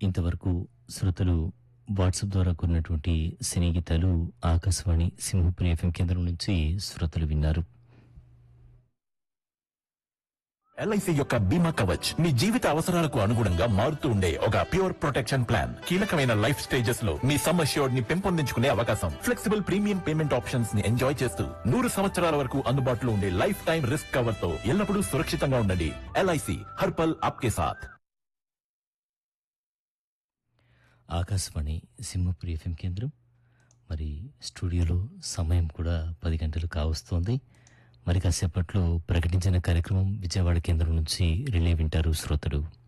ఇంతవరకు శ్రోతలు వాట్సాప్ ద్వారా కొన్నటువంటి సినీ గీతాలు ఆకాశవాణి సింహపురి ఎఫ్ఎం కేంద్రం నుంచి శ్రోతలు విన్నారు ఎల్ఐసి యొక్క బీమా కవచ్ మీ జీవిత అవసరాలకు అనుగుణంగా మారుతూ ఉండే ఒక ప్యూర్ ప్రొటెక్షన్ ప్లాన్ కీలకమైన లైఫ్ స్టేజెస్ లో మీ సమ్ అష్యూర్డ్ ని పెంపొందించుకునే అవకాశం ఫ్లెక్సిబుల్ ప్రీమియం పేమెంట్ ఆప్షన్స్ ని ఎంజాయ్ చేస్తూ నూరు సంవత్సరాల వరకు అందుబాటులో ఉండే లైఫ్ టైం రిస్క్ కవర్ తో ఎల్లప్పుడూ సురక్షితంగా ఉండండి ఎల్ఐసి హర్పల్ ఆప్కే సాథ్ ఆకాశవాణి సింహపురి ఎఫ్ఎం కేంద్రం మరి స్టూడియోలో సమయం కూడా పది గంటలు కావస్తోంది మరి కాసేపట్లో ప్రకటించిన కార్యక్రమం విజయవాడ కేంద్రం నుంచి రిలే వింటారు శ్రోతలు